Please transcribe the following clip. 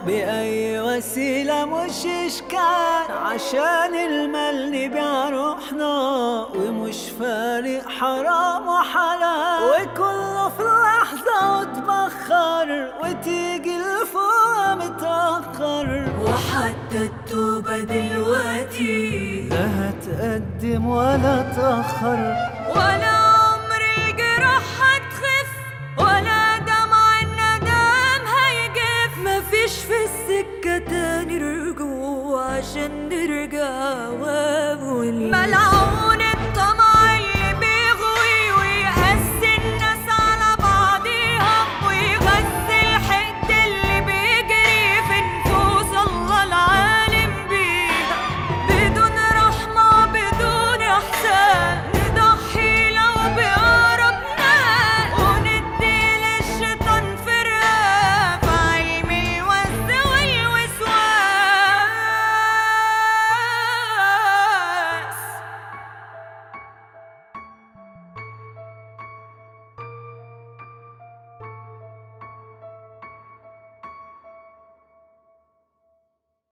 بأي وسيلة مش إشكال عشان المال نبيع روحنا ومش فارق حرام وحلال وكله في لحظة وتبخر وتيجي الفوق متأخر وحتى التوبة دلوقتي لا هتقدم ولا تأخر ولا عمر الجراح هتخف ولا دمع الندم هيجف مفيش في السكة تاني رجوع عشان نرجع وأول ملعب